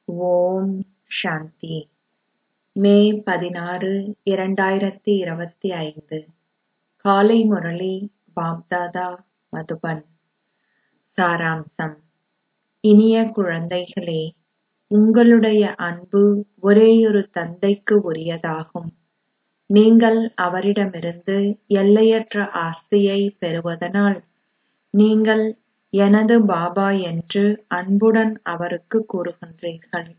ஓம் சாந்தி மே பதினாறு இரண்டாயிரத்தி இருபத்தி ஐந்து காலை முரளி பாப்தாதா மதுபன் சாராம்சம் இனிய குழந்தைகளே உங்களுடைய அன்பு ஒரேயொரு தந்தைக்கு உரியதாகும் நீங்கள் அவரிடமிருந்து எல்லையற்ற ஆஸ்தியை பெறுவதனால் நீங்கள் எனது பாபா என்று அன்புடன் அவருக்கு கூறுகின்றீர்கள்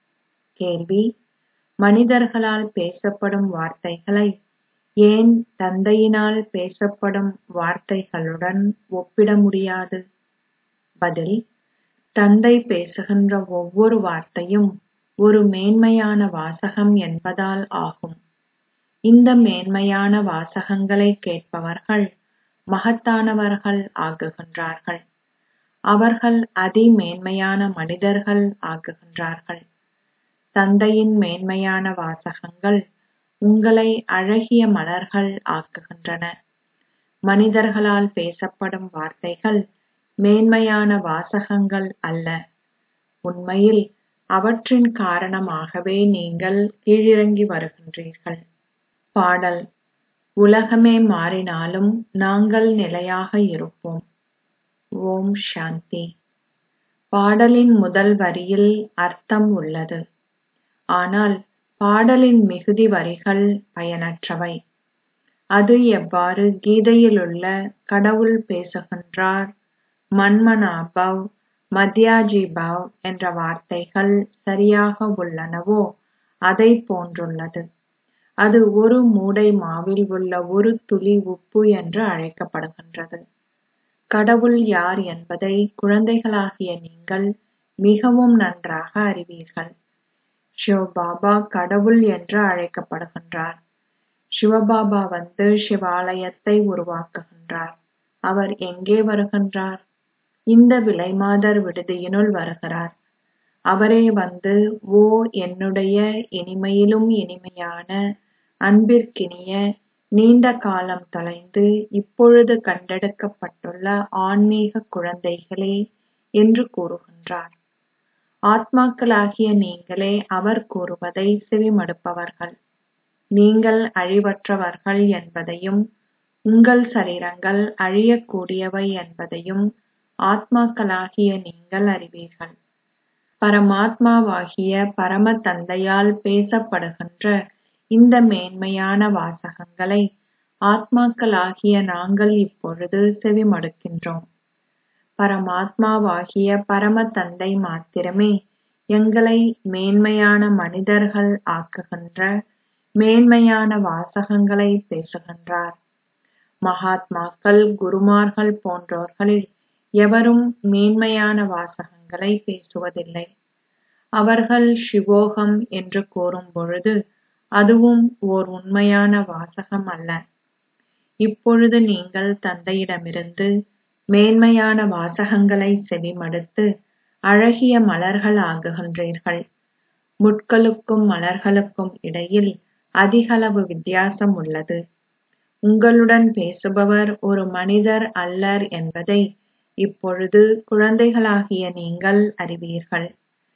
கேள்வி மனிதர்களால் பேசப்படும் வார்த்தைகளை ஏன் தந்தையினால் பேசப்படும் வார்த்தைகளுடன் ஒப்பிட முடியாது பதில் தந்தை பேசுகின்ற ஒவ்வொரு வார்த்தையும் ஒரு மேன்மையான வாசகம் என்பதால் ஆகும் இந்த மேன்மையான வாசகங்களை கேட்பவர்கள் மகத்தானவர்கள் ஆகுகின்றார்கள் அவர்கள் அதிமேன்மையான மனிதர்கள் ஆகுகின்றார்கள் தந்தையின் மேன்மையான வாசகங்கள் உங்களை அழகிய மலர்கள் ஆக்குகின்றன மனிதர்களால் பேசப்படும் வார்த்தைகள் மேன்மையான வாசகங்கள் அல்ல உண்மையில் அவற்றின் காரணமாகவே நீங்கள் கீழிறங்கி வருகின்றீர்கள் பாடல் உலகமே மாறினாலும் நாங்கள் நிலையாக இருப்போம் ஓம் சாந்தி பாடலின் முதல் வரியில் அர்த்தம் உள்ளது ஆனால் பாடலின் மிகுதி வரிகள் பயனற்றவை அது எவ்வாறு கீதையிலுள்ள கடவுள் பேசுகின்றார் மன்மனாபவ் மத்யாஜிபவ் என்ற வார்த்தைகள் சரியாக உள்ளனவோ அதை போன்றுள்ளது அது ஒரு மூடை மாவில் உள்ள ஒரு துளி உப்பு என்று அழைக்கப்படுகின்றது கடவுள் யார் என்பதை குழந்தைகளாகிய நீங்கள் மிகவும் நன்றாக அறிவீர்கள் சிவபாபா கடவுள் என்று அழைக்கப்படுகின்றார் சிவபாபா வந்து சிவாலயத்தை உருவாக்குகின்றார் அவர் எங்கே வருகின்றார் இந்த விலைமாதர் விடுதியினுள் வருகிறார் அவரே வந்து ஓ என்னுடைய இனிமையிலும் இனிமையான அன்பிற்கினிய நீண்ட காலம் தொலைந்து இப்பொழுது கண்டெடுக்கப்பட்டுள்ள ஆன்மீக குழந்தைகளே என்று கூறுகின்றார் ஆத்மாக்களாகிய நீங்களே அவர் கூறுவதை செவிமடுப்பவர்கள் நீங்கள் அழிவற்றவர்கள் என்பதையும் உங்கள் சரீரங்கள் அழியக்கூடியவை என்பதையும் ஆத்மாக்களாகிய நீங்கள் அறிவீர்கள் பரமாத்மாவாகிய பரம தந்தையால் பேசப்படுகின்ற இந்த மேன்மையான வாசகங்களை ஆத்மாக்களாகிய நாங்கள் இப்பொழுது செவிமடுக்கின்றோம் பரமாத்மாவாகிய பரம தந்தை மாத்திரமே எங்களை மேன்மையான மனிதர்கள் ஆக்குகின்ற மேன்மையான வாசகங்களை பேசுகின்றார் மகாத்மாக்கள் குருமார்கள் போன்றோர்களில் எவரும் மேன்மையான வாசகங்களை பேசுவதில்லை அவர்கள் சிவோகம் என்று கூறும் பொழுது அதுவும் ஓர் உண்மையான வாசகம் அல்ல இப்பொழுது நீங்கள் தந்தையிடமிருந்து மேன்மையான வாசகங்களை செவிமடுத்து அழகிய மலர்கள் ஆகுகின்றீர்கள் முட்களுக்கும் மலர்களுக்கும் இடையில் அதிகளவு வித்தியாசம் உள்ளது உங்களுடன் பேசுபவர் ஒரு மனிதர் அல்லர் என்பதை இப்பொழுது குழந்தைகளாகிய நீங்கள் அறிவீர்கள்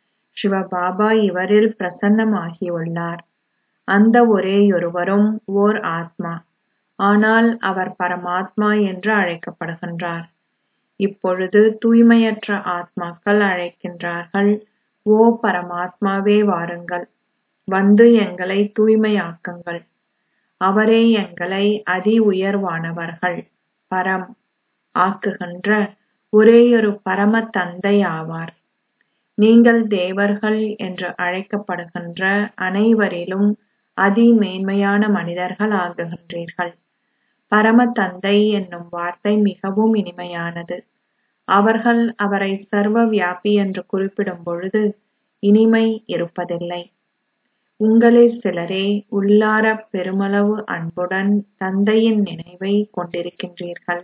சிவபாபா இவரில் பிரசன்னமாகியுள்ளார் அந்த ஒரேயொருவரும் ஓர் ஆத்மா ஆனால் அவர் பரமாத்மா என்று அழைக்கப்படுகின்றார் இப்பொழுது தூய்மையற்ற ஆத்மாக்கள் அழைக்கின்றார்கள் ஓ பரமாத்மாவே வாருங்கள் வந்து எங்களை தூய்மையாக்குங்கள் அவரே எங்களை அதி உயர்வானவர்கள் பரம் ஆக்குகின்ற ஒரேயொரு பரம தந்தை ஆவார் நீங்கள் தேவர்கள் என்று அழைக்கப்படுகின்ற அனைவரிலும் அதி மேன்மையான மனிதர்கள் ஆகுகின்றீர்கள் பரம தந்தை என்னும் வார்த்தை மிகவும் இனிமையானது அவர்கள் அவரை சர்வ வியாபி என்று குறிப்பிடும் பொழுது இனிமை இருப்பதில்லை உங்களில் சிலரே உள்ளார பெருமளவு அன்புடன் தந்தையின் நினைவை கொண்டிருக்கின்றீர்கள்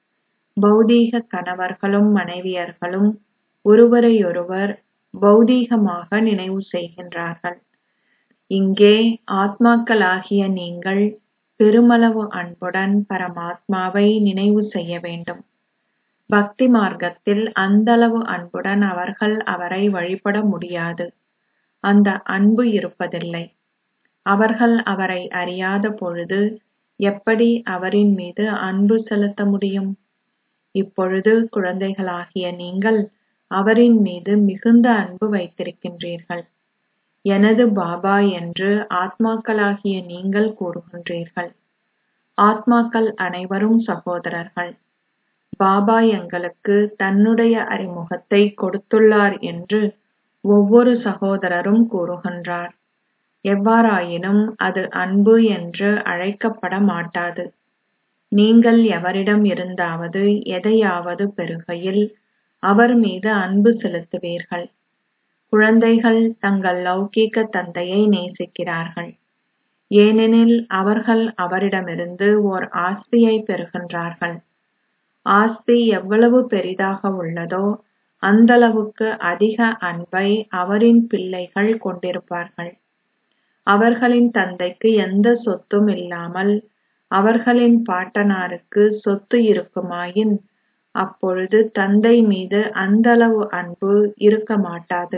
பௌதீக கணவர்களும் மனைவியர்களும் ஒருவரையொருவர் பௌதீகமாக நினைவு செய்கின்றார்கள் இங்கே ஆத்மாக்களாகிய நீங்கள் பெருமளவு அன்புடன் பரமாத்மாவை நினைவு செய்ய வேண்டும் பக்தி மார்க்கத்தில் அந்தளவு அன்புடன் அவர்கள் அவரை வழிபட முடியாது அந்த அன்பு இருப்பதில்லை அவர்கள் அவரை அறியாத பொழுது எப்படி அவரின் மீது அன்பு செலுத்த முடியும் இப்பொழுது குழந்தைகளாகிய நீங்கள் அவரின் மீது மிகுந்த அன்பு வைத்திருக்கின்றீர்கள் எனது பாபா என்று ஆத்மாக்களாகிய நீங்கள் கூறுகின்றீர்கள் ஆத்மாக்கள் அனைவரும் சகோதரர்கள் பாபா எங்களுக்கு தன்னுடைய அறிமுகத்தை கொடுத்துள்ளார் என்று ஒவ்வொரு சகோதரரும் கூறுகின்றார் எவ்வாறாயினும் அது அன்பு என்று அழைக்கப்பட மாட்டாது நீங்கள் எவரிடம் இருந்தாவது எதையாவது பெறுகையில் அவர் மீது அன்பு செலுத்துவீர்கள் குழந்தைகள் தங்கள் லௌகீக தந்தையை நேசிக்கிறார்கள் ஏனெனில் அவர்கள் அவரிடமிருந்து ஓர் ஆஸ்தியை பெறுகின்றார்கள் ஆஸ்தி எவ்வளவு பெரிதாக உள்ளதோ அந்தளவுக்கு அதிக அன்பை அவரின் பிள்ளைகள் கொண்டிருப்பார்கள் அவர்களின் தந்தைக்கு எந்த சொத்தும் இல்லாமல் அவர்களின் பாட்டனாருக்கு சொத்து இருக்குமாயின் அப்பொழுது தந்தை மீது அந்தளவு அன்பு இருக்க மாட்டாது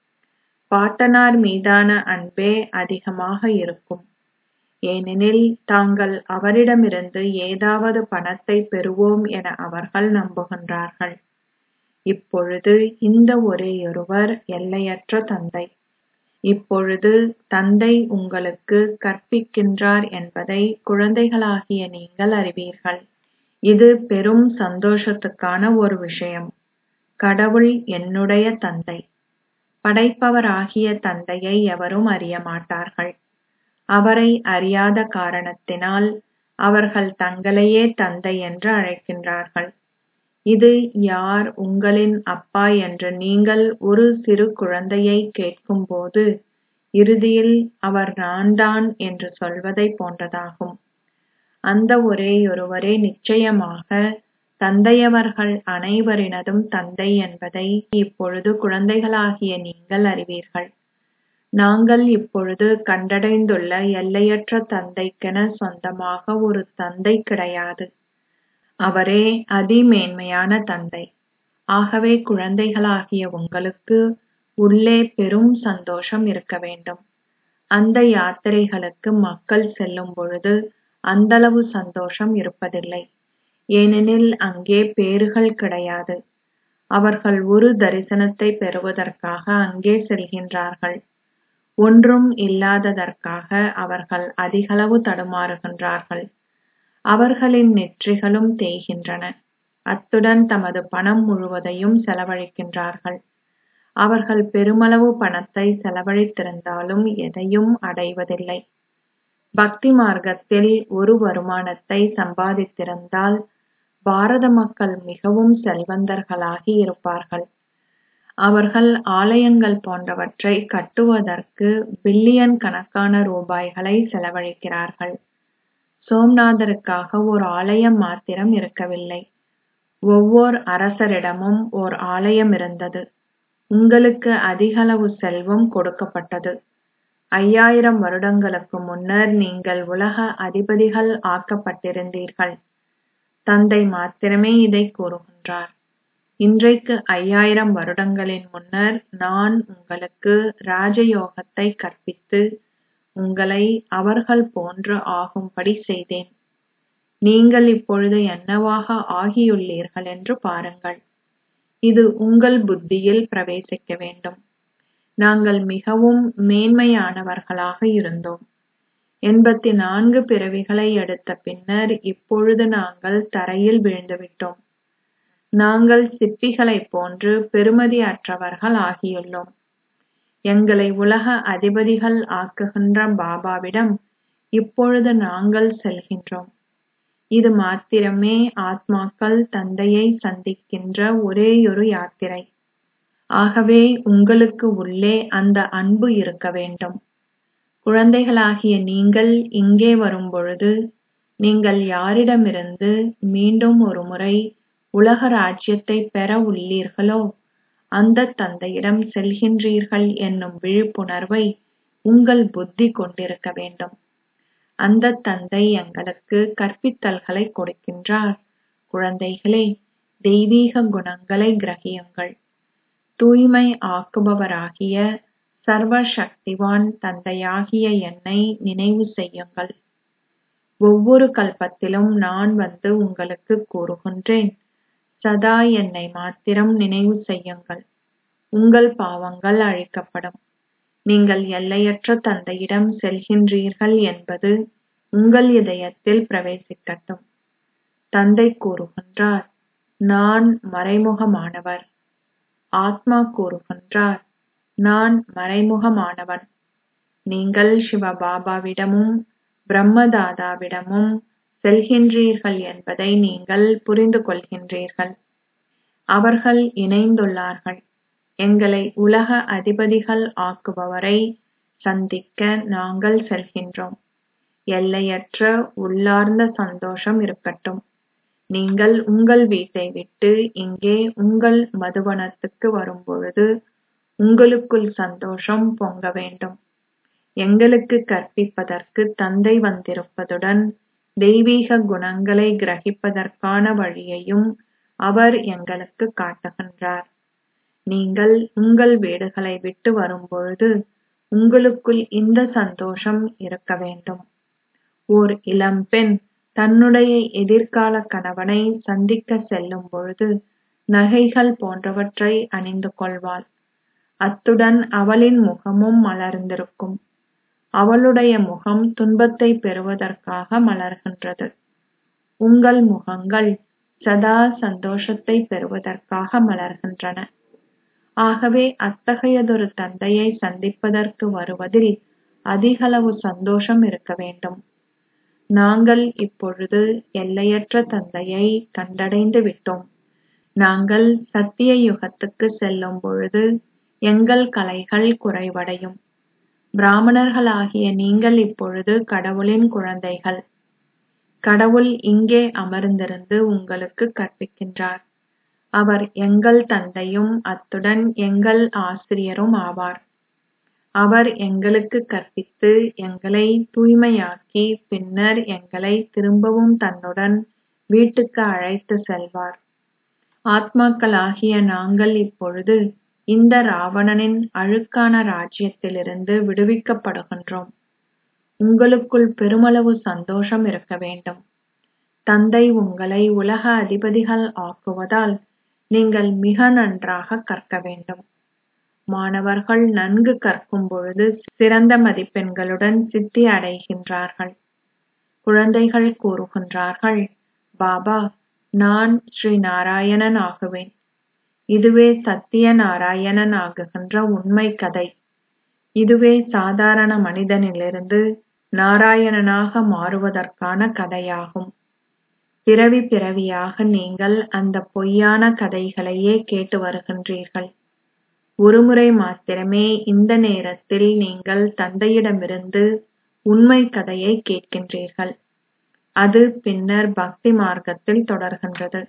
பாட்டனார் மீதான அன்பே அதிகமாக இருக்கும் ஏனெனில் தாங்கள் அவரிடமிருந்து ஏதாவது பணத்தை பெறுவோம் என அவர்கள் நம்புகின்றார்கள் இப்பொழுது இந்த ஒரேயொருவர் எல்லையற்ற தந்தை இப்பொழுது தந்தை உங்களுக்கு கற்பிக்கின்றார் என்பதை குழந்தைகளாகிய நீங்கள் அறிவீர்கள் இது பெரும் சந்தோஷத்துக்கான ஒரு விஷயம் கடவுள் என்னுடைய தந்தை படைப்பவராகிய தந்தையை எவரும் அறிய மாட்டார்கள் அவரை அறியாத காரணத்தினால் அவர்கள் தங்களையே தந்தை என்று அழைக்கின்றார்கள் இது யார் உங்களின் அப்பா என்று நீங்கள் ஒரு சிறு குழந்தையை கேட்கும்போது இறுதியில் அவர் நான்தான் என்று சொல்வதைப் போன்றதாகும் அந்த ஒரேயொருவரே நிச்சயமாக தந்தையவர்கள் அனைவரினதும் தந்தை என்பதை இப்பொழுது குழந்தைகளாகிய நீங்கள் அறிவீர்கள் நாங்கள் இப்பொழுது கண்டடைந்துள்ள எல்லையற்ற தந்தைக்கென சொந்தமாக ஒரு தந்தை கிடையாது அவரே அதிமேன்மையான தந்தை ஆகவே குழந்தைகளாகிய உங்களுக்கு உள்ளே பெரும் சந்தோஷம் இருக்க வேண்டும் அந்த யாத்திரைகளுக்கு மக்கள் செல்லும் பொழுது அந்தளவு சந்தோஷம் இருப்பதில்லை ஏனெனில் அங்கே பேறுகள் கிடையாது அவர்கள் ஒரு தரிசனத்தை பெறுவதற்காக அங்கே செல்கின்றார்கள் ஒன்றும் இல்லாததற்காக அவர்கள் அதிகளவு தடுமாறுகின்றார்கள் அவர்களின் நெற்றிகளும் தேய்கின்றன அத்துடன் தமது பணம் முழுவதையும் செலவழிக்கின்றார்கள் அவர்கள் பெருமளவு பணத்தை செலவழித்திருந்தாலும் எதையும் அடைவதில்லை பக்தி மார்க்கத்தில் ஒரு வருமானத்தை சம்பாதித்திருந்தால் பாரத மக்கள் மிகவும் செல்வந்தர்களாகி இருப்பார்கள் அவர்கள் ஆலயங்கள் போன்றவற்றை கட்டுவதற்கு பில்லியன் கணக்கான ரூபாய்களை செலவழிக்கிறார்கள் சோம்நாதருக்காக ஒரு ஆலயம் மாத்திரம் இருக்கவில்லை ஒவ்வொரு அரசரிடமும் ஓர் ஆலயம் இருந்தது உங்களுக்கு அதிகளவு செல்வம் கொடுக்கப்பட்டது ஐயாயிரம் வருடங்களுக்கு முன்னர் நீங்கள் உலக அதிபதிகள் ஆக்கப்பட்டிருந்தீர்கள் தந்தை மாத்திரமே இதை கூறுகின்றார் இன்றைக்கு ஐயாயிரம் வருடங்களின் முன்னர் நான் உங்களுக்கு ராஜயோகத்தை கற்பித்து உங்களை அவர்கள் போன்று ஆகும்படி செய்தேன் நீங்கள் இப்பொழுது என்னவாக ஆகியுள்ளீர்கள் என்று பாருங்கள் இது உங்கள் புத்தியில் பிரவேசிக்க வேண்டும் நாங்கள் மிகவும் மேன்மையானவர்களாக இருந்தோம் எண்பத்தி நான்கு பிறவிகளை எடுத்த பின்னர் இப்பொழுது நாங்கள் தரையில் விழுந்துவிட்டோம் நாங்கள் சிப்பிகளைப் போன்று பெறுமதி அற்றவர்கள் ஆகியுள்ளோம் எங்களை உலக அதிபதிகள் ஆக்குகின்ற பாபாவிடம் இப்பொழுது நாங்கள் செல்கின்றோம் இது மாத்திரமே ஆத்மாக்கள் தந்தையை சந்திக்கின்ற ஒரேயொரு யாத்திரை ஆகவே உங்களுக்கு உள்ளே அந்த அன்பு இருக்க வேண்டும் குழந்தைகளாகிய நீங்கள் இங்கே வரும்பொழுது நீங்கள் யாரிடமிருந்து மீண்டும் ஒரு முறை உலக ராஜ்யத்தை பெற உள்ளீர்களோ அந்த தந்தையிடம் செல்கின்றீர்கள் என்னும் விழிப்புணர்வை உங்கள் புத்தி கொண்டிருக்க வேண்டும் அந்த தந்தை எங்களுக்கு கற்பித்தல்களை கொடுக்கின்றார் குழந்தைகளே தெய்வீக குணங்களை கிரகியுங்கள் தூய்மை ஆக்குபவராகிய சர்வ சக்திவான் தந்தையாகிய என்னை நினைவு செய்யுங்கள் ஒவ்வொரு கல்பத்திலும் நான் வந்து உங்களுக்கு கூறுகின்றேன் சதா என்னை மாத்திரம் நினைவு செய்யுங்கள் உங்கள் பாவங்கள் அழிக்கப்படும் நீங்கள் எல்லையற்ற தந்தையிடம் செல்கின்றீர்கள் என்பது உங்கள் இதயத்தில் பிரவேசிக்கட்டும் தந்தை கூறுகின்றார் நான் மறைமுகமானவர் ஆத்மா கூறுகின்றார் நான் மறைமுகமானவன் நீங்கள் சிவபாபாவிடமும் பிரம்மதாதாவிடமும் செல்கின்றீர்கள் என்பதை நீங்கள் புரிந்து கொள்கின்றீர்கள் அவர்கள் இணைந்துள்ளார்கள் எங்களை உலக அதிபதிகள் ஆக்குபவரை சந்திக்க நாங்கள் செல்கின்றோம் எல்லையற்ற உள்ளார்ந்த சந்தோஷம் இருக்கட்டும் நீங்கள் உங்கள் வீட்டை விட்டு இங்கே உங்கள் மதுவனத்துக்கு வரும்பொழுது உங்களுக்குள் சந்தோஷம் பொங்க வேண்டும் எங்களுக்கு கற்பிப்பதற்கு தந்தை வந்திருப்பதுடன் தெய்வீக குணங்களை கிரகிப்பதற்கான வழியையும் அவர் எங்களுக்கு காட்டுகின்றார் நீங்கள் உங்கள் வீடுகளை விட்டு வரும்பொழுது உங்களுக்குள் இந்த சந்தோஷம் இருக்க வேண்டும் ஓர் இளம்பெண் தன்னுடைய எதிர்கால கணவனை சந்திக்க செல்லும் பொழுது நகைகள் போன்றவற்றை அணிந்து கொள்வாள் அத்துடன் அவளின் முகமும் மலர்ந்திருக்கும் அவளுடைய முகம் துன்பத்தை பெறுவதற்காக மலர்கின்றது உங்கள் முகங்கள் சதா சந்தோஷத்தை பெறுவதற்காக மலர்கின்றன ஆகவே அத்தகையதொரு தந்தையை சந்திப்பதற்கு வருவதில் அதிகளவு சந்தோஷம் இருக்க வேண்டும் நாங்கள் இப்பொழுது எல்லையற்ற தந்தையை கண்டடைந்து விட்டோம் நாங்கள் சத்திய யுகத்துக்கு செல்லும் பொழுது எங்கள் கலைகள் குறைவடையும் பிராமணர்களாகிய நீங்கள் இப்பொழுது கடவுளின் குழந்தைகள் கடவுள் இங்கே அமர்ந்திருந்து உங்களுக்கு கற்பிக்கின்றார் அவர் எங்கள் தந்தையும் அத்துடன் எங்கள் ஆசிரியரும் ஆவார் அவர் எங்களுக்கு கற்பித்து எங்களை தூய்மையாக்கி பின்னர் எங்களை திரும்பவும் தன்னுடன் வீட்டுக்கு அழைத்து செல்வார் ஆத்மாக்களாகிய நாங்கள் இப்பொழுது இந்த ராவணனின் அழுக்கான ராஜ்யத்திலிருந்து விடுவிக்கப்படுகின்றோம் உங்களுக்குள் பெருமளவு சந்தோஷம் இருக்க வேண்டும் தந்தை உங்களை உலக அதிபதிகள் ஆக்குவதால் நீங்கள் மிக நன்றாக கற்க வேண்டும் மாணவர்கள் நன்கு கற்கும் பொழுது சிறந்த மதிப்பெண்களுடன் சித்தி அடைகின்றார்கள் குழந்தைகள் கூறுகின்றார்கள் பாபா நான் ஸ்ரீ நாராயணன் ஆகுவேன் இதுவே சத்திய நாராயணன் ஆகுகின்ற உண்மை கதை இதுவே சாதாரண மனிதனிலிருந்து நாராயணனாக மாறுவதற்கான கதையாகும் பிறவி பிறவியாக நீங்கள் அந்த பொய்யான கதைகளையே கேட்டு வருகின்றீர்கள் ஒருமுறை மாத்திரமே இந்த நேரத்தில் நீங்கள் தந்தையிடமிருந்து உண்மை கதையை கேட்கின்றீர்கள் அது பின்னர் பக்தி மார்க்கத்தில் தொடர்கின்றது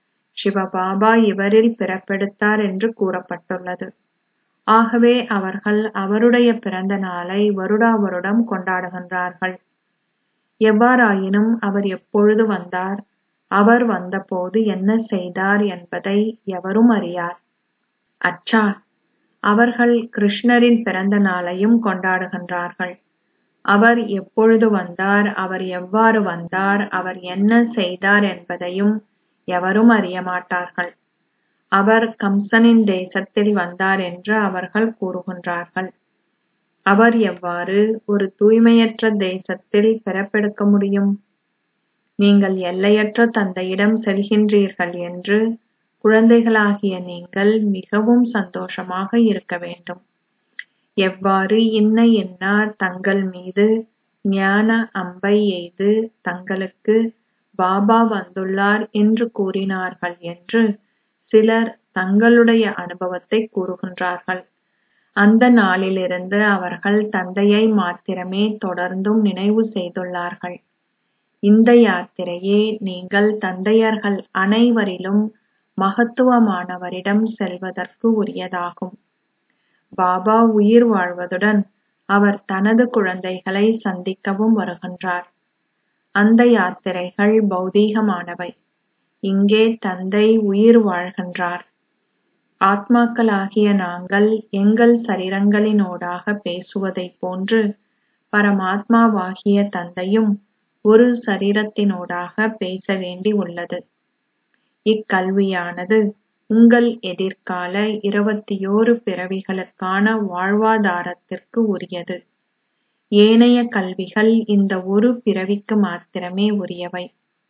சிவபாபா இவரில் பிறப்பெடுத்தார் என்று கூறப்பட்டுள்ளது ஆகவே அவர்கள் அவருடைய பிறந்த நாளை வருடா வருடம் கொண்டாடுகின்றார்கள் எவ்வாறாயினும் அவர் எப்பொழுது வந்தார் அவர் வந்தபோது என்ன செய்தார் என்பதை எவரும் அறியார் அச்சா அவர்கள் கிருஷ்ணரின் பிறந்த நாளையும் கொண்டாடுகின்றார்கள் அவர் எப்பொழுது வந்தார் அவர் எவ்வாறு வந்தார் அவர் என்ன செய்தார் என்பதையும் எவரும் அறிய மாட்டார்கள் அவர் கம்சனின் தேசத்தில் வந்தார் என்று அவர்கள் கூறுகின்றார்கள் அவர் எவ்வாறு ஒரு தூய்மையற்ற தேசத்தில் பிறப்பெடுக்க முடியும் நீங்கள் எல்லையற்ற தந்தையிடம் செல்கின்றீர்கள் என்று குழந்தைகளாகிய நீங்கள் மிகவும் சந்தோஷமாக இருக்க வேண்டும் எவ்வாறு இன்ன இன்னார் தங்கள் மீது ஞான அம்பை எய்து தங்களுக்கு பாபா வந்துள்ளார் என்று கூறினார்கள் என்று சிலர் தங்களுடைய அனுபவத்தை கூறுகின்றார்கள் அந்த நாளிலிருந்து அவர்கள் தந்தையை மாத்திரமே தொடர்ந்தும் நினைவு செய்துள்ளார்கள் இந்த யாத்திரையே நீங்கள் தந்தையர்கள் அனைவரிலும் மகத்துவமானவரிடம் செல்வதற்கு உரியதாகும் பாபா உயிர் வாழ்வதுடன் அவர் தனது குழந்தைகளை சந்திக்கவும் வருகின்றார் அந்த யாத்திரைகள் பௌதீகமானவை இங்கே தந்தை உயிர் வாழ்கின்றார் ஆத்மாக்களாகிய நாங்கள் எங்கள் சரீரங்களினூடாக பேசுவதைப் போன்று பரமாத்மாவாகிய தந்தையும் ஒரு சரீரத்தினூடாக பேச வேண்டி உள்ளது இக்கல்வியானது உங்கள் எதிர்கால இருபத்தியோரு பிறவிகளுக்கான வாழ்வாதாரத்திற்கு உரியது ஏனைய கல்விகள் இந்த ஒரு பிறவிக்கு மாத்திரமே உரியவை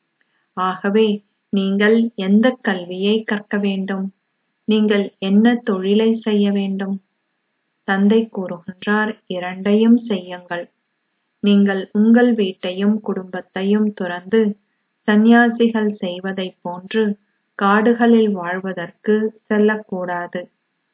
ஆகவே நீங்கள் எந்தக் கல்வியை கற்க வேண்டும் நீங்கள் என்ன தொழிலை செய்ய வேண்டும் தந்தை கூறுகின்றார் இரண்டையும் செய்யுங்கள் நீங்கள் உங்கள் வீட்டையும் குடும்பத்தையும் துறந்து சந்நியாசிகள் செய்வதைப் போன்று காடுகளில் வாழ்வதற்கு செல்லக்கூடாது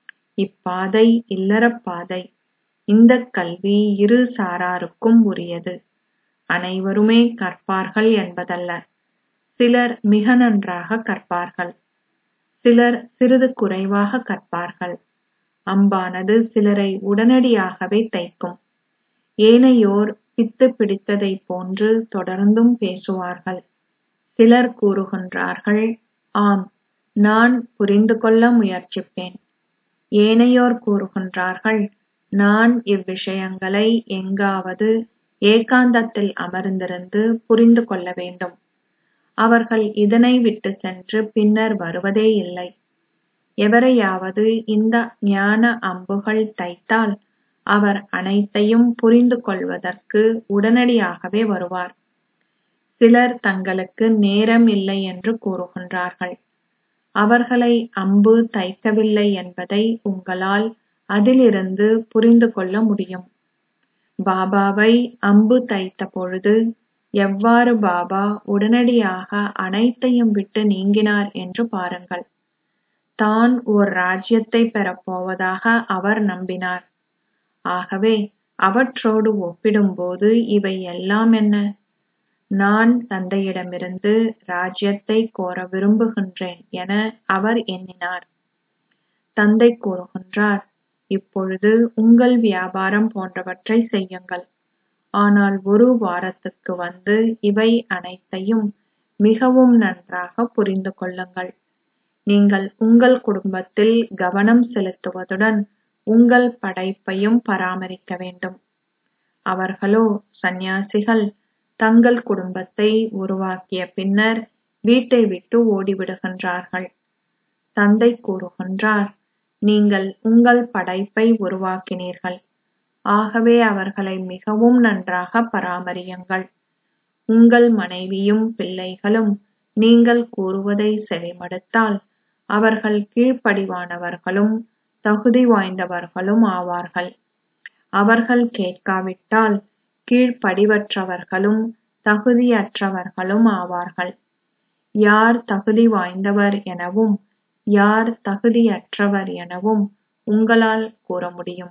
இப்பாதை இல்லறப் பாதை இந்தக் கல்வி இரு சாராருக்கும் உரியது அனைவருமே கற்பார்கள் என்பதல்ல சிலர் மிக நன்றாக கற்பார்கள் சிலர் சிறிது குறைவாக கற்பார்கள் அம்பானது சிலரை உடனடியாகவே தைக்கும் ஏனையோர் பித்து பிடித்ததைப் போன்று தொடர்ந்தும் பேசுவார்கள் சிலர் கூறுகின்றார்கள் ஆம் நான் புரிந்து கொள்ள முயற்சிப்பேன் ஏனையோர் கூறுகின்றார்கள் நான் இவ்விஷயங்களை எங்காவது ஏகாந்தத்தில் அமர்ந்திருந்து புரிந்து கொள்ள வேண்டும் அவர்கள் இதனை விட்டு சென்று பின்னர் வருவதே இல்லை எவரையாவது இந்த ஞான அம்புகள் தைத்தால் அவர் அனைத்தையும் புரிந்து கொள்வதற்கு உடனடியாகவே வருவார் சிலர் தங்களுக்கு நேரம் இல்லை என்று கூறுகின்றார்கள் அவர்களை அம்பு தைக்கவில்லை என்பதை உங்களால் அதிலிருந்து புரிந்து கொள்ள முடியும் பாபாவை அம்பு தைத்த பொழுது எவ்வாறு பாபா உடனடியாக அனைத்தையும் விட்டு நீங்கினார் என்று பாருங்கள் தான் ஓர் ராஜ்யத்தை பெறப்போவதாக அவர் நம்பினார் ஆகவே அவற்றோடு ஒப்பிடும்போது இவை எல்லாம் என்ன நான் தந்தையிடமிருந்து ராஜ்யத்தை கோர விரும்புகின்றேன் என அவர் எண்ணினார் தந்தை கூறுகின்றார் இப்பொழுது உங்கள் வியாபாரம் போன்றவற்றை செய்யுங்கள் ஆனால் ஒரு வாரத்துக்கு வந்து இவை அனைத்தையும் மிகவும் நன்றாக புரிந்து கொள்ளுங்கள் நீங்கள் உங்கள் குடும்பத்தில் கவனம் செலுத்துவதுடன் உங்கள் படைப்பையும் பராமரிக்க வேண்டும் அவர்களோ சந்நியாசிகள் தங்கள் குடும்பத்தை உருவாக்கிய பின்னர் வீட்டை விட்டு ஓடிவிடுகின்றார்கள் தந்தை கூறுகின்றார் நீங்கள் உங்கள் படைப்பை உருவாக்கினீர்கள் ஆகவே அவர்களை மிகவும் நன்றாக பராமரியுங்கள் உங்கள் மனைவியும் பிள்ளைகளும் நீங்கள் கூறுவதை செவிமடுத்தால் அவர்கள் கீழ்ப்படிவானவர்களும் தகுதி வாய்ந்தவர்களும் ஆவார்கள் அவர்கள் கேட்காவிட்டால் கீழ்ப்படிவற்றவர்களும் தகுதியற்றவர்களும் ஆவார்கள் யார் தகுதி வாய்ந்தவர் எனவும் யார் தகுதியற்றவர் எனவும் உங்களால் கூற முடியும்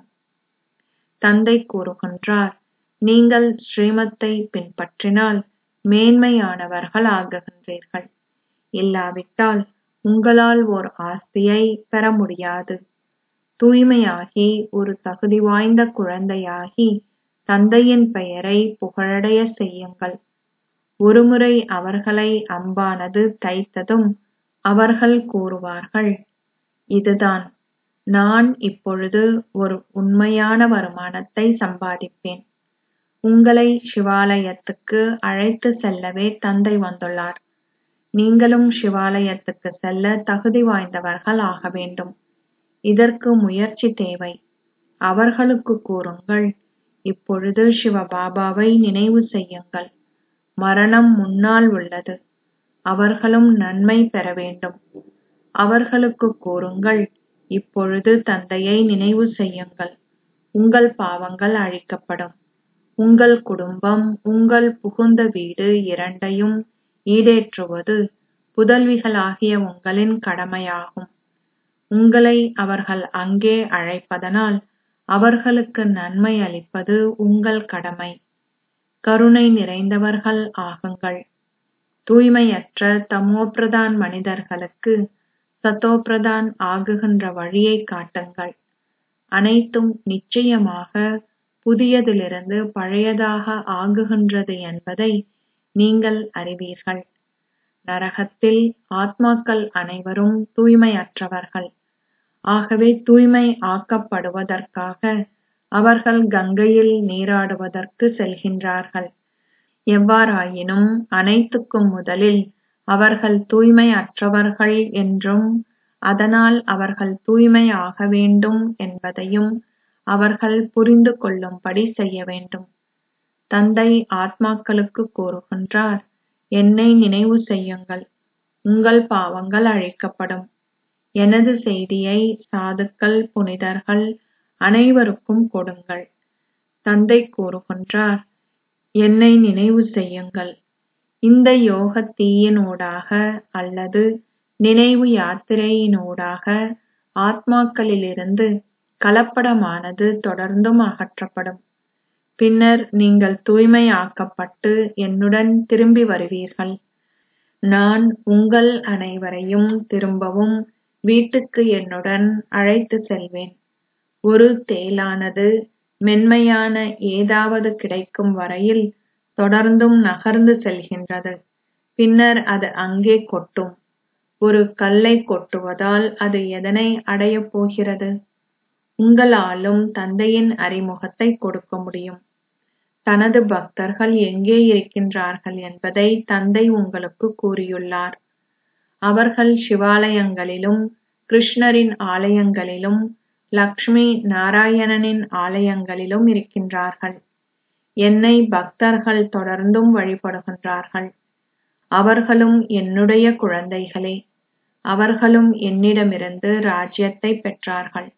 தந்தை கூறுகின்றார் நீங்கள் ஸ்ரீமத்தை பின்பற்றினால் மேன்மையானவர்கள் ஆகுகின்றீர்கள் இல்லாவிட்டால் உங்களால் ஓர் ஆஸ்தியை பெற முடியாது தூய்மையாகி ஒரு தகுதி வாய்ந்த குழந்தையாகி தந்தையின் பெயரை புகழடைய செய்யுங்கள் ஒருமுறை அவர்களை அம்பானது தைத்ததும் அவர்கள் கூறுவார்கள் இதுதான் நான் இப்பொழுது ஒரு உண்மையான வருமானத்தை சம்பாதிப்பேன் உங்களை சிவாலயத்துக்கு அழைத்து செல்லவே தந்தை வந்துள்ளார் நீங்களும் சிவாலயத்துக்கு செல்ல தகுதி வாய்ந்தவர்கள் ஆக வேண்டும் இதற்கு முயற்சி தேவை அவர்களுக்கு கூறுங்கள் இப்பொழுது சிவபாபாவை நினைவு செய்யுங்கள் மரணம் முன்னால் உள்ளது அவர்களும் நன்மை பெற வேண்டும் அவர்களுக்கு கூறுங்கள் இப்பொழுது தந்தையை நினைவு செய்யுங்கள் உங்கள் பாவங்கள் அழிக்கப்படும் உங்கள் குடும்பம் உங்கள் புகுந்த வீடு இரண்டையும் ஈடேற்றுவது புதல்விகளாகிய உங்களின் கடமையாகும் உங்களை அவர்கள் அங்கே அழைப்பதனால் அவர்களுக்கு நன்மை அளிப்பது உங்கள் கடமை கருணை நிறைந்தவர்கள் ஆகுங்கள் தூய்மையற்ற தமோபிரதான் மனிதர்களுக்கு சத்தோபிரதான் ஆகுகின்ற வழியை காட்டுங்கள் அனைத்தும் நிச்சயமாக புதியதிலிருந்து பழையதாக ஆகுகின்றது என்பதை நீங்கள் அறிவீர்கள் நரகத்தில் ஆத்மாக்கள் அனைவரும் தூய்மையற்றவர்கள் ஆகவே தூய்மை ஆக்கப்படுவதற்காக அவர்கள் கங்கையில் நீராடுவதற்கு செல்கின்றார்கள் எவ்வாறாயினும் அனைத்துக்கும் முதலில் அவர்கள் தூய்மை அற்றவர்கள் என்றும் அதனால் அவர்கள் தூய்மை ஆக வேண்டும் என்பதையும் அவர்கள் புரிந்து கொள்ளும்படி செய்ய வேண்டும் தந்தை ஆத்மாக்களுக்கு கூறுகின்றார் என்னை நினைவு செய்யுங்கள் உங்கள் பாவங்கள் அழிக்கப்படும் எனது செய்தியை சாதுக்கள் புனிதர்கள் அனைவருக்கும் கொடுங்கள் தந்தை கூறுகின்றார் என்னை நினைவு செய்யுங்கள் இந்த யோகத்தீயினூடாக அல்லது நினைவு யாத்திரையினூடாக ஆத்மாக்களிலிருந்து கலப்படமானது தொடர்ந்தும் அகற்றப்படும் பின்னர் நீங்கள் தூய்மையாக்கப்பட்டு என்னுடன் திரும்பி வருவீர்கள் நான் உங்கள் அனைவரையும் திரும்பவும் வீட்டுக்கு என்னுடன் அழைத்து செல்வேன் ஒரு தேளானது மென்மையான ஏதாவது கிடைக்கும் வரையில் தொடர்ந்தும் நகர்ந்து செல்கின்றது பின்னர் அது அங்கே கொட்டும் ஒரு கல்லை கொட்டுவதால் அது எதனை அடையப் போகிறது உங்களாலும் தந்தையின் அறிமுகத்தை கொடுக்க முடியும் தனது பக்தர்கள் எங்கே இருக்கின்றார்கள் என்பதை தந்தை உங்களுக்கு கூறியுள்ளார் அவர்கள் சிவாலயங்களிலும் கிருஷ்ணரின் ஆலயங்களிலும் லக்ஷ்மி நாராயணனின் ஆலயங்களிலும் இருக்கின்றார்கள் என்னை பக்தர்கள் தொடர்ந்தும் வழிபடுகின்றார்கள் அவர்களும் என்னுடைய குழந்தைகளே அவர்களும் என்னிடமிருந்து ராஜ்யத்தை பெற்றார்கள்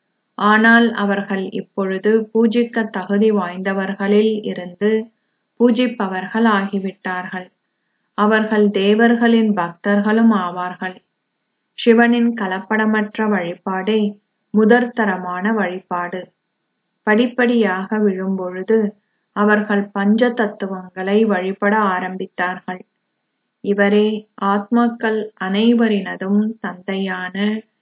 ஆனால் அவர்கள் இப்பொழுது பூஜிக்க தகுதி வாய்ந்தவர்களில் இருந்து பூஜிப்பவர்கள் ஆகிவிட்டார்கள் அவர்கள் தேவர்களின் பக்தர்களும் ஆவார்கள் சிவனின் கலப்படமற்ற வழிபாடே முதற்தரமான வழிபாடு படிப்படியாக விழும்பொழுது அவர்கள் பஞ்ச தத்துவங்களை வழிபட ஆரம்பித்தார்கள் இவரே ஆத்மாக்கள் அனைவரினதும் தந்தையான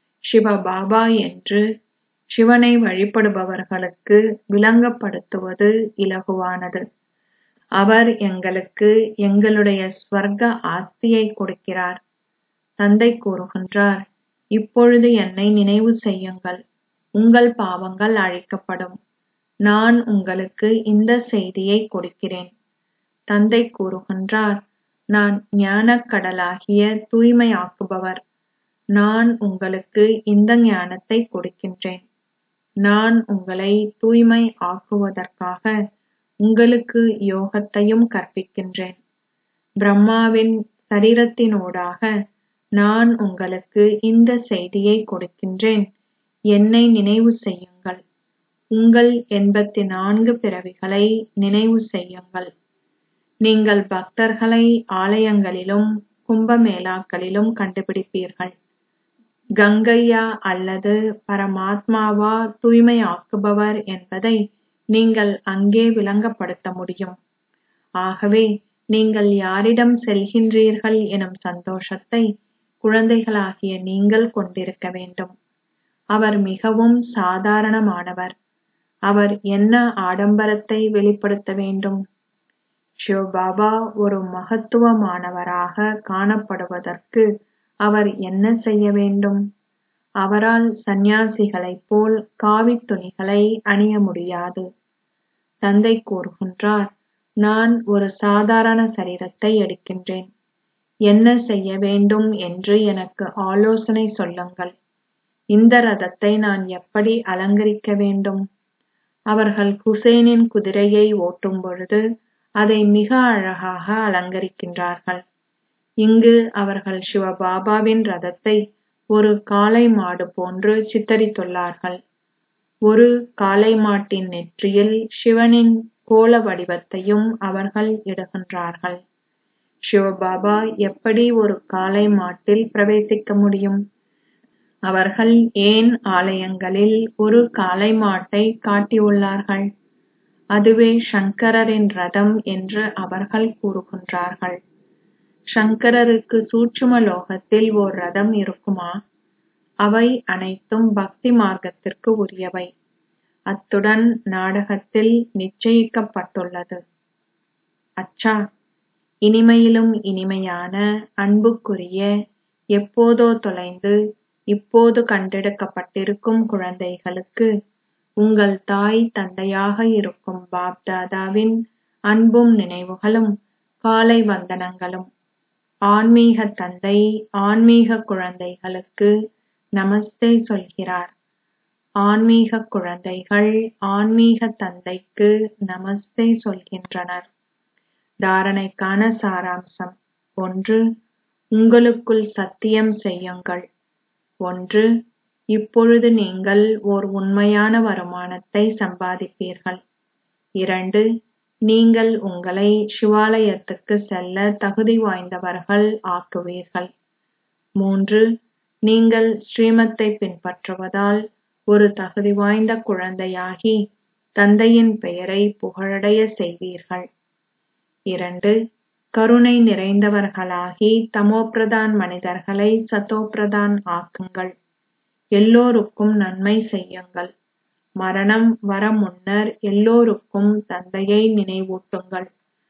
சிவபாபா என்று சிவனை வழிபடுபவர்களுக்கு விளங்கப்படுத்துவது இலகுவானது அவர் எங்களுக்கு எங்களுடைய ஸ்வர்க்க ஆஸ்தியை கொடுக்கிறார் தந்தை கூறுகின்றார் இப்பொழுது என்னை நினைவு செய்யுங்கள் உங்கள் பாவங்கள் அழிக்கப்படும் நான் உங்களுக்கு இந்த செய்தியை கொடுக்கிறேன் தந்தை கூறுகின்றார் நான் ஞானக் கடலாகிய தூய்மையாக்குபவர் நான் உங்களுக்கு இந்த ஞானத்தை கொடுக்கின்றேன் நான் உங்களை தூய்மை ஆக்குவதற்காக உங்களுக்கு யோகத்தையும் கற்பிக்கின்றேன் பிரம்மாவின் சரீரத்தினூடாக நான் உங்களுக்கு இந்த செய்தியை கொடுக்கின்றேன் என்னை நினைவு செய்யுங்கள் உங்கள் எண்பத்தி நான்கு பிறவிகளை நினைவு செய்யுங்கள் நீங்கள் பக்தர்களை ஆலயங்களிலும் கும்பமேளாக்களிலும் கண்டுபிடிப்பீர்கள் கங்கையா அல்லது பரமாத்மாவா தூய்மையாக்குபவர் என்பதை நீங்கள் அங்கே விளங்கப்படுத்த முடியும் ஆகவே நீங்கள் யாரிடம் செல்கின்றீர்கள் எனும் சந்தோஷத்தை குழந்தைகளாகிய நீங்கள் கொண்டிருக்க வேண்டும் அவர் மிகவும் சாதாரணமானவர் அவர் என்ன ஆடம்பரத்தை வெளிப்படுத்த வேண்டும் சிவபாபா ஒரு மகத்துவமானவராக காணப்படுவதற்கு அவர் என்ன செய்ய வேண்டும் அவரால் சந்நியாசிகளைப் போல் காவித் துணிகளை அணிய முடியாது தந்தை கூறுகின்றார் நான் ஒரு சாதாரண சரீரத்தை எடுக்கின்றேன் என்ன செய்ய வேண்டும் என்று எனக்கு ஆலோசனை சொல்லுங்கள் இந்த ரதத்தை நான் எப்படி அலங்கரிக்க வேண்டும் அவர்கள் குசேனின் குதிரையை ஓட்டும் பொழுது அதை மிக அழகாக அலங்கரிக்கின்றார்கள் இங்கு அவர்கள் சிவபாபாவின் ரதத்தை ஒரு காளை மாடு போன்று சித்தரித்துள்ளார்கள் ஒரு காளை மாட்டின் நெற்றியில் சிவனின் கோல வடிவத்தையும் அவர்கள் இடுகின்றார்கள் சிவபாபா எப்படி ஒரு காளை மாட்டில் பிரவேசிக்க முடியும் அவர்கள் ஏன் ஆலயங்களில் ஒரு காளை மாட்டை காட்டியுள்ளார்கள் அதுவே சங்கரரின் ரதம் என்று அவர்கள் கூறுகின்றார்கள் சங்கரருக்கு சூட்சும லோகத்தில் ஓர் ரதம் இருக்குமா அவை அனைத்தும் பக்தி மார்க்கத்திற்கு உரியவை அத்துடன் நாடகத்தில் நிச்சயிக்கப்பட்டுள்ளது அச்சா இனிமையிலும் இனிமையான அன்புக்குரிய எப்போதோ தொலைந்து இப்போது கண்டெடுக்கப்பட்டிருக்கும் குழந்தைகளுக்கு உங்கள் தாய் தந்தையாக இருக்கும் பாப்தாதாவின் அன்பும் நினைவுகளும் காலை வந்தனங்களும் ஆன்மீக தந்தை ஆன்மீக குழந்தைகளுக்கு நமஸ்தே சொல்கிறார் ஆன்மீக குழந்தைகள் ஆன்மீக தந்தைக்கு நமஸ்தே சொல்கின்றனர் தாரணைக்கான சாராம்சம் ஒன்று உங்களுக்குள் சத்தியம் செய்யுங்கள் ஒன்று இப்பொழுது நீங்கள் ஓர் உண்மையான வருமானத்தை சம்பாதிப்பீர்கள் இரண்டு நீங்கள் உங்களை சிவாலயத்துக்கு செல்ல தகுதி வாய்ந்தவர்கள் ஆக்குவீர்கள் மூன்று நீங்கள் ஸ்ரீமத்தை பின்பற்றுவதால் ஒரு தகுதி வாய்ந்த குழந்தையாகி தந்தையின் பெயரை புகழடைய செய்வீர்கள் இரண்டு கருணை நிறைந்தவர்களாகி தமோபிரதான் மனிதர்களை சத்தோபிரதான் ஆக்குங்கள் எல்லோருக்கும் நன்மை செய்யுங்கள் மரணம் வர முன்னர் எல்லோருக்கும் தந்தையை நினைவூட்டுங்கள்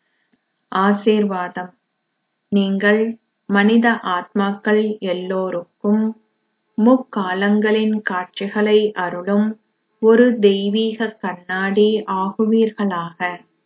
ஆசீர்வாதம் நீங்கள் மனித ஆத்மாக்கள் எல்லோருக்கும் முக்காலங்களின் காட்சிகளை அருளும் ஒரு தெய்வீக கண்ணாடி ஆகுவீர்களாக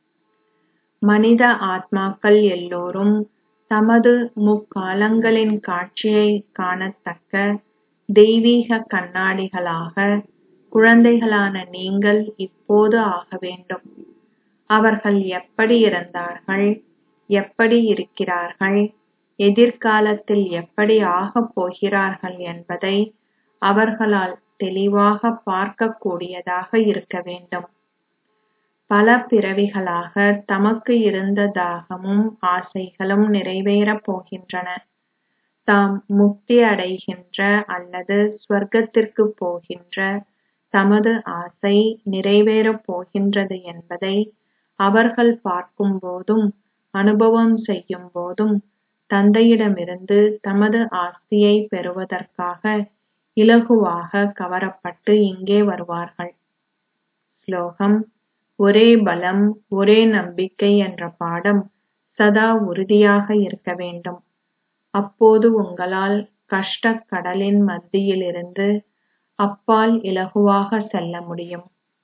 மனித ஆத்மாக்கள் எல்லோரும் தமது முக்காலங்களின் காட்சியை காணத்தக்க தெய்வீக கண்ணாடிகளாக குழந்தைகளான நீங்கள் இப்போது ஆக வேண்டும் அவர்கள் எப்படி இருந்தார்கள் எப்படி இருக்கிறார்கள் எதிர்காலத்தில் எப்படி ஆகப் போகிறார்கள் என்பதை அவர்களால் தெளிவாக பார்க்கக்கூடியதாக இருக்க வேண்டும் பல பிறவிகளாக தமக்கு இருந்த தாகமும் ஆசைகளும் நிறைவேறப் போகின்றன தாம் முக்தி அடைகின்ற அல்லது ஸ்வர்க்கத்திற்கு போகின்ற தமது ஆசை நிறைவேறப் போகின்றது என்பதை அவர்கள் பார்க்கும் போதும் அனுபவம் செய்யும் போதும் தந்தையிடமிருந்து தமது ஆஸ்தியை பெறுவதற்காக இலகுவாக கவரப்பட்டு இங்கே வருவார்கள் ஸ்லோகம் ஒரே பலம் ஒரே நம்பிக்கை என்ற பாடம் சதா உறுதியாக இருக்க வேண்டும் அப்போது உங்களால் கஷ்டக் கடலின் மத்தியிலிருந்து அப்பால் இலகுவாக செல்ல முடியும்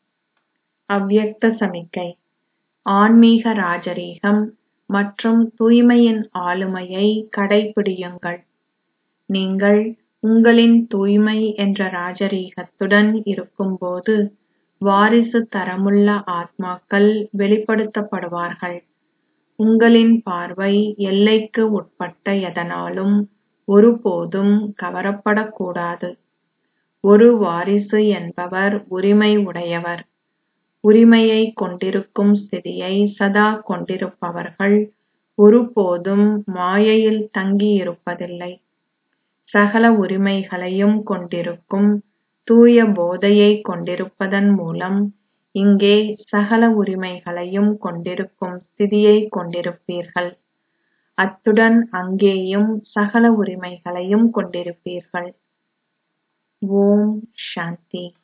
அவ்யக்த சமிக்கை ஆன்மீக ராஜரீகம் மற்றும் தூய்மையின் ஆளுமையை கடைபிடியுங்கள் நீங்கள் உங்களின் தூய்மை என்ற ராஜரீகத்துடன் இருக்கும்போது வாரிசு தரமுள்ள ஆத்மாக்கள் வெளிப்படுத்தப்படுவார்கள் உங்களின் பார்வை எல்லைக்கு உட்பட்ட எதனாலும் ஒருபோதும் கவரப்படக்கூடாது ஒரு வாரிசு என்பவர் உரிமை உடையவர் உரிமையை கொண்டிருக்கும் ஸ்திதியை சதா கொண்டிருப்பவர்கள் ஒருபோதும் மாயையில் தங்கியிருப்பதில்லை சகல உரிமைகளையும் கொண்டிருக்கும் தூய போதையை கொண்டிருப்பதன் மூலம் இங்கே சகல உரிமைகளையும் கொண்டிருக்கும் ஸ்திதியை கொண்டிருப்பீர்கள் அத்துடன் அங்கேயும் சகல உரிமைகளையும் கொண்டிருப்பீர்கள் ஓம் சாந்தி